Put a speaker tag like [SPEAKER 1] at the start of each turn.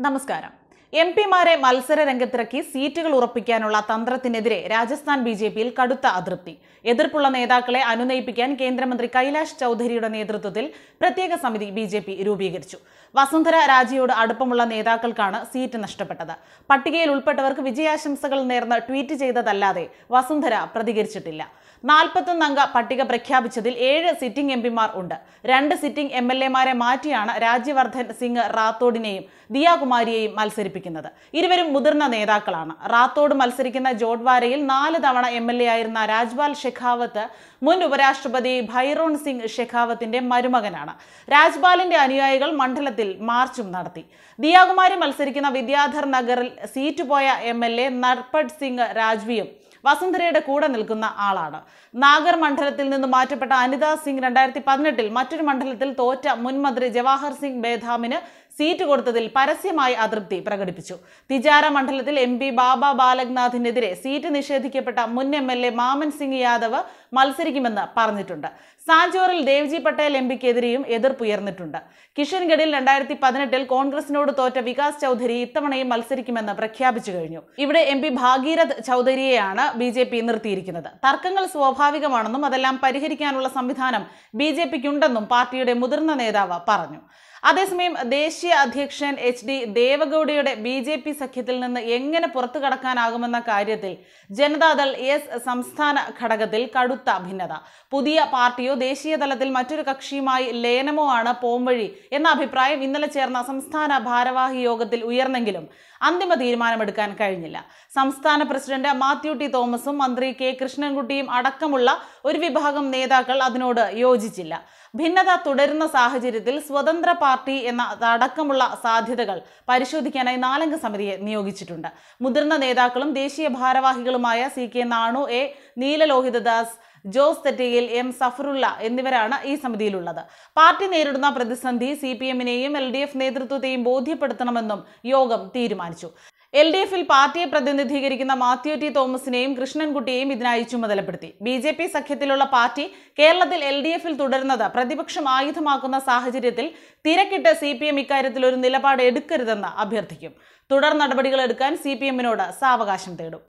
[SPEAKER 1] നമസ്കാരം എം പിമാരെ മത്സര രംഗത്തിറക്കി സീറ്റുകൾ ഉറപ്പിക്കാനുള്ള തന്ത്രത്തിനെതിരെ രാജസ്ഥാൻ ബി ജെ പിയിൽ കടുത്ത അതൃപ്തി എതിർപ്പുള്ള നേതാക്കളെ അനുനയിപ്പിക്കാൻ കേന്ദ്രമന്ത്രി കൈലാഷ് ചൌധരിയുടെ നേതൃത്വത്തിൽ പ്രത്യേക സമിതി ബി ജെ പി രൂപീകരിച്ചു വസുന്ധര രാജിയോട് അടുപ്പമുള്ള നേതാക്കൾക്കാണ് സീറ്റ് നഷ്ടപ്പെട്ടത് പട്ടികയിൽ ഉൾപ്പെട്ടവർക്ക് വിജയാശംസകൾ നേർന്ന് ട്വീറ്റ് ചെയ്തതല്ലാതെ വസുന്ധര പ്രതികരിച്ചിട്ടില്ല നാൽപ്പത്തൊന്നംഗ പട്ടിക പ്രഖ്യാപിച്ചതിൽ ഏഴ് സിറ്റിംഗ് എം പിമാർ ഉണ്ട് രണ്ട് സിറ്റിംഗ് എം എൽ എമാരെ മാറ്റിയാണ് രാജ്യവർദ്ധൻ സിംഗ് റാത്തോഡിനെയും ദിയാകുമാരിയെയും മത്സരിപ്പിക്കുന്നത് ഇരുവരും മുതിർന്ന നേതാക്കളാണ് റാത്തോഡ് മത്സരിക്കുന്ന ജോഡ്വാരയിൽ നാല് തവണ എം എൽ എ ആയിരുന്ന രാജ്പാൽ ഷെഖാവത്ത് മുൻ ഉപരാഷ്ട്രപതി ഭൈറോൺ സിംഗ് ഷെഖാവത്തിന്റെ മരുമകനാണ് രാജ്പാലിന്റെ അനുയായികൾ മണ്ഡലത്തിൽ മാർച്ചും നടത്തി ദിയാകുമാരി മത്സരിക്കുന്ന വിദ്യാധർ നഗറിൽ സീറ്റ് പോയ M L A Narpat Singh രാജ്വിയും വസുന്ധരയുടെ കൂടെ നിൽക്കുന്ന ആളാണ് നാഗർ മണ്ഡലത്തിൽ നിന്ന് മാറ്റപ്പെട്ട അനിത സിംഗ് രണ്ടായിരത്തി പതിനെട്ടിൽ മറ്റൊരു മണ്ഡലത്തിൽ തോറ്റ മുൻ മന്ത്രി ജവാഹർ സിംഗ് ബേധാമിന് സീറ്റ് കൊടുത്തതിൽ പരസ്യമായി അതൃപ്തി പ്രകടിപ്പിച്ചു തിജാര മണ്ഡലത്തിൽ എം പി ബാബ ബാലക്നാഥിനെതിരെ സീറ്റ് നിഷേധിക്കപ്പെട്ട മുൻ M L A Maman Singh Yadav മത്സരിക്കുമെന്ന് പറഞ്ഞിട്ടുണ്ട് സാഞ്ചോറിൽ ദേവ്ജി പട്ടേൽ എം പിക്കെതിരെയും എതിർപ്പുയർന്നിട്ടുണ്ട് കിഷൻഗഡിൽ രണ്ടായിരത്തി പതിനെട്ടിൽ കോൺഗ്രസിനോട് തോറ്റ വികാസ് ചൗധരി ഇത്തവണയും മത്സരിക്കുമെന്ന് പ്രഖ്യാപിച്ചു കഴിഞ്ഞു ഇവിടെ എം പി ഭാഗീരഥ് ചൗധരിയെയാണ് ബി ജെ പി നിർത്തിയിരിക്കുന്നത് തർക്കങ്ങൾ സ്വാഭാവികമാണെന്നും അതെല്ലാം പരിഹരിക്കാനുള്ള സംവിധാനം ബി ജെ പിക്കുണ്ടെന്നും പാർട്ടിയുടെ മുതിർന്ന നേതാവ് പറഞ്ഞു അതേസമയം ദേശീയ അധ്യക്ഷൻ എച്ച് ഡി ദേവഗൌഡയുടെ ബി ജെ പി സഖ്യത്തിൽ നിന്ന് എങ്ങനെ പുറത്തു കടക്കാനാകുമെന്ന കാര്യത്തിൽ ജനതാദൾ എസ് സംസ്ഥാന ഘടകത്തിൽ കടുത്ത ഭിന്നത പുതിയ പാർട്ടിയോ ദേശീയ തലത്തിൽ മറ്റൊരു കക്ഷിയുമായി ലയനമോ ആണ് പോംവഴി എന്ന അഭിപ്രായം ഇന്നലെ ചേർന്ന സംസ്ഥാന ഭാരവാഹി യോഗത്തിൽ ഉയർന്നെങ്കിലും അന്തിമ തീരുമാനമെടുക്കാൻ കഴിഞ്ഞില്ല സംസ്ഥാന പ്രസിഡന്റ് മാത്യു ടി തോമസും മന്ത്രി കെ കൃഷ്ണൻകുട്ടിയും അടക്കമുള്ള ഒരു വിഭാഗം നേതാക്കൾ അതിനോട് യോജിച്ചില്ല ഭിന്നത തുടരുന്ന സാഹചര്യത്തിൽ സ്വതന്ത്ര പാർട്ടി എന്ന അടക്കമുള്ള സാധ്യതകൾ പരിശോധിക്കാനായി നാലംഗ സമിതിയെ നിയോഗിച്ചിട്ടുണ്ട് മുതിർന്ന നേതാക്കളും ദേശീയ ഭാരവാഹികളുമായ C K Nanu A Neelalohithadas Jose തെറ്റിയിൽ എം സഫറുള്ള എന്നിവരാണ് ഈ സമിതിയിലുള്ളത് പാർട്ടി നേരിടുന്ന പ്രതിസന്ധി സി പി എമ്മിനെയും എൽ ഡി എഫ് നേതൃത്വത്തെയും ബോധ്യപ്പെടുത്തണമെന്നും യോഗം തീരുമാനിച്ചു എൽ ഡി എഫിൽ പാർട്ടിയെ പ്രതിനിധീകരിക്കുന്ന മാത്യു ടി തോമസിനെയും കൃഷ്ണൻകുട്ടിയെയും ഇതിനായി ചുമതലപ്പെടുത്തി ബി ജെ പി സഖ്യത്തിലുള്ള പാർട്ടി കേരളത്തിൽ എൽ ഡി എഫിൽ തുടരുന്നത് പ്രതിപക്ഷം ആയുധമാക്കുന്ന സാഹചര്യത്തിൽ തിരക്കിട്ട് സി പി എം ഇക്കാര്യത്തിൽ ഒരു നിലപാട് എടുക്കരുതെന്ന് അഭ്യർത്ഥിക്കും തുടർ നടപടികൾ എടുക്കാൻ സി പി എമ്മിനോട് സാവകാശം തേടും